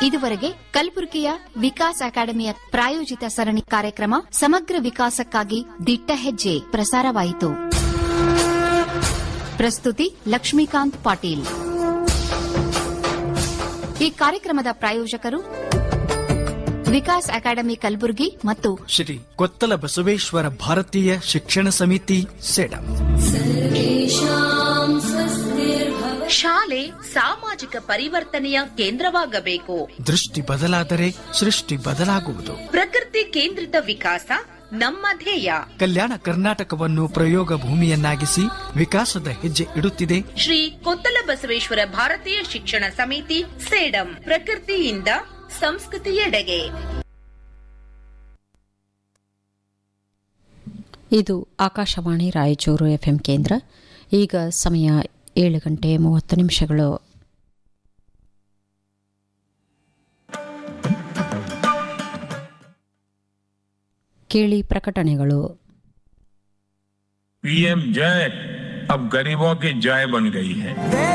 ಇದುವರೆಗೆ ಕಲಬುರಗಿಯ ವಿಕಾಸ್ ಅಕಾಡೆಮಿಯ ಪ್ರಾಯೋಜಿತ ಸರಣಿ ಕಾರ್ಯಕ್ರಮ ಸಮಗ್ರ ವಿಕಾಸಕ್ಕಾಗಿ ದಿಟ್ಟ ಹೆಜ್ಜೆ ಪ್ರಸಾರವಾಯಿತು ಪ್ರಸ್ತುತಿ ಲಕ್ಷ್ಮೀಕಾಂತ್ ಪಾಟೀಲ್ ಈ ಕಾರ್ಯಕ್ರಮದ ಪ್ರಾಯೋಜಕರು ವಿಕಾಸ್ ಅಕಾಡೆಮಿ ಕಲಬುರಗಿ ಮತ್ತು ಶ್ರೀ ಕೊತ್ತಲ ಬಸವೇಶ್ವರ ಭಾರತೀಯ ಶಿಕ್ಷಣ ಸಮಿತಿ ಸೆಡಂ ಶಾಲೆ ಸಾಮಾಜಿಕ ಪರಿವರ್ತನೆಯ ಕೇಂದ್ರವಾಗಬೇಕು ದೃಷ್ಟಿ ಬದಲಾದರೆ ಸೃಷ್ಟಿ ಬದಲಾಗುವುದು ಪ್ರಕೃತಿ ಕೇಂದ್ರಿತ ವಿಕಾಸ ನಮ್ಮ ಧ್ಯೇಯ ಕಲ್ಯಾಣ ಕರ್ನಾಟಕವನ್ನು ಪ್ರಯೋಗ ಭೂಮಿಯನ್ನಾಗಿಸಿ ವಿಕಾಸದ ಹೆಜ್ಜೆ ಇಡುತ್ತಿದೆ ಶ್ರೀ ಕೊತ್ತಲ ಬಸವೇಶ್ವರ ಭಾರತೀಯ ಶಿಕ್ಷಣ ಸಮಿತಿ ಸೇಡಂ ಪ್ರಕೃತಿಯಿಂದ ಸಂಸ್ಕೃತಿಯೆಡೆಗೆ ಇದು ಆಕಾಶವಾಣಿ ರಾಯಚೂರು ಎಫ್ಎಂ ಕೇಂದ್ರ ಈಗ ಸಮಯ ಏಳು ಗಂಟೆ ಮೂವತ್ತು ನಿಮಿಷಗಳು ಕೇಳಿ ಪ್ರಕಟಣೆಗಳು पीएम जय अब गरीबों की जय बन गई है